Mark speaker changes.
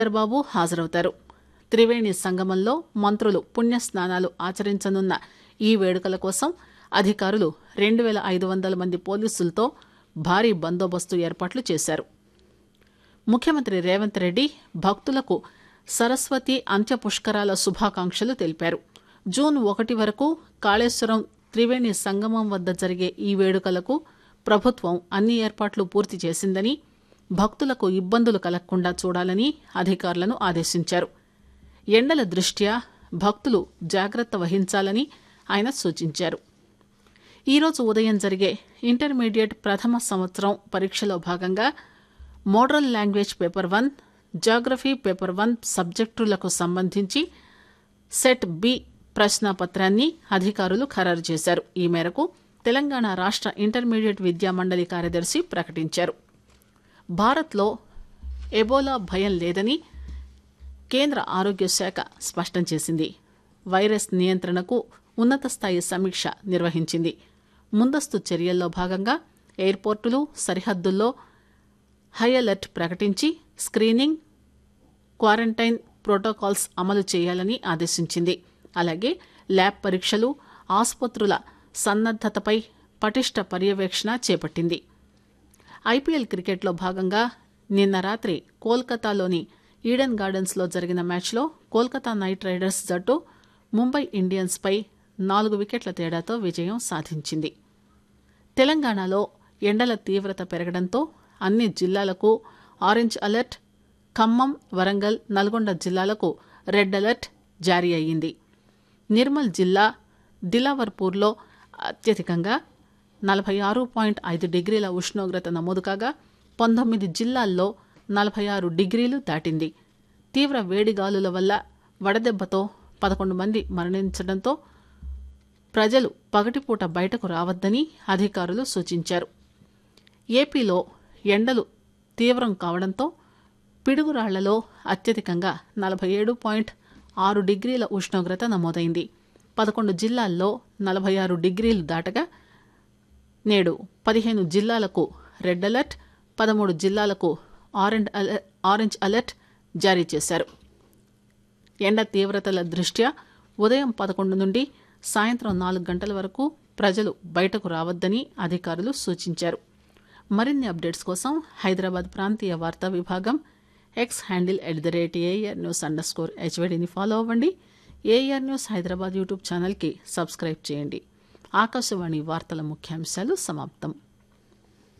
Speaker 1: చంద్రబాబు హాజరవుతారు త్రివేణి సంగమంలో మంత్రులు పుణ్యస్నానాలు ఆచరించనున్న ఈ వేడుకల కోసం అధికారులు రెండు వేల ఐదు వందల మంది పోలీసులతో భారీ బందోబస్తు ఏర్పాట్లు చేశారు ముఖ్యమంత్రి రేవంత్ రెడ్డి భక్తులకు సరస్వతి అంత్య పుష్కరాల శుభాకాంక్షలు తెలిపారు జూన్ ఒకటి వరకు కాళేశ్వరం త్రివేణి సంగమం వద్ద జరిగే ఈ వేడుకలకు ప్రభుత్వం అన్ని ఏర్పాట్లు పూర్తి చేసిందని భక్తులకు ఇబ్బందులు కలగకుండా చూడాలని అధికారులను ఆదేశించారు ఎండల దృష్ట్యా భక్తులు జాగ్రత్త వహించాలని ఆయన సూచించారు ఈరోజు ఉదయం జరిగే ఇంటర్మీడియట్ ప్రథమ సంవత్సరం పరీక్షలో భాగంగా model language paper one geography paper one సబ్జెక్టులకు సంబంధించి సెట్ బి ప్రశ్నాపత్రాన్ని అధికారులు ఖరారు చేశారు ఈ మేరకు తెలంగాణ రాష్ట్ర ఇంటర్మీడియట్ విద్యా మండలి కార్యదర్శి ప్రకటించారు భారత్లో ఎబోలా భయం లేదని కేంద్ర ఆరోగ్య శాఖ స్పష్టం చేసింది వైరస్ నియంత్రణకు ఉన్నత స్థాయి సమీక్ష నిర్వహించింది ముందస్తు చర్యల్లో భాగంగా ఎయిర్పోర్టులు సరిహద్దుల్లో హై అలర్ట్ ప్రకటించి స్క్రీనింగ్ క్వారంటైన్ ప్రోటోకాల్స్ అమలు చేయాలని ఆదేశించింది అలాగే ల్యాబ్ పరీక్షలు ఆసుపత్రుల సన్నద్దతపై పటిష్ట పర్యవేక్షణ చేపట్టింది ఐపీఎల్ క్రికెట్లో భాగంగా నిన్న రాత్రి కోల్కతాలోని ఈడెన్ గార్డెన్స్లో జరిగిన మ్యాచ్లో కోల్కతా నైట్ రైడర్స్ జట్టు ముంబై ఇండియన్స్పై నాలుగు వికెట్ల తేడాతో విజయం సాధించింది తెలంగాణలో ఎండల తీవ్రత పెరగడంతో అన్ని జిల్లాలకు ఆరెంజ్ అలర్ట్ ఖమ్మం వరంగల్ నల్గొండ జిల్లాలకు రెడ్ అలర్ట్ జారీ అయ్యింది నిర్మల్ జిల్లా దిలావర్పూర్లో అత్యధికంగా నలభై ఆరు పాయింట్ ఐదు డిగ్రీల ఉష్ణోగ్రత నమోదు కాగా పంతొమ్మిది జిల్లాల్లో నలభై ఆరు డిగ్రీలు దాటింది తీవ్ర వేడిగాలుల వల్ల వడదెబ్బతో పదకొండు మంది మరణించడంతో ప్రజలు పగటిపూట బయటకు రావద్దని అధికారులు సూచించారు ఏపీలో ఎండలు తీవ్రం కావడంతో పిడుగురాళ్లలో అత్యధికంగా నలభై ఏడు పాయింట్ ఆరు డిగ్రీల ఉష్ణోగ్రత నమోదైంది పదకొండు జిల్లాల్లో నలభై ఆరు డిగ్రీలు దాటగా నేడు పదిహేను జిల్లాలకు రెడ్ అలర్ట్ పదమూడు జిల్లాలకు ఆరెంజ్ అలర్ట్ ఆరెంజ్ అలర్ట్ జారీ చేశారు ఎండ తీవ్రతల దృష్ట్యా ఉదయం పదకొండు నుండి సాయంత్రం నాలుగు గంటల వరకు ప్రజలు బయటకు రావద్దని అధికారులు సూచించారు మరిన్ని అప్డేట్స్ కోసం హైదరాబాద్ ప్రాంతీయ వార్తా విభాగం X handle at the rate AR news underscore హెచ్వైడిని ఫాలో అవ్వండి ఏఆర్ న్యూస్ హైదరాబాద్ యూట్యూబ్ ఛానల్కి సబ్స్క్రైబ్ చేయండి ఆకాశవాణి వార్తల ముఖ్యాంశాలు సమాప్తం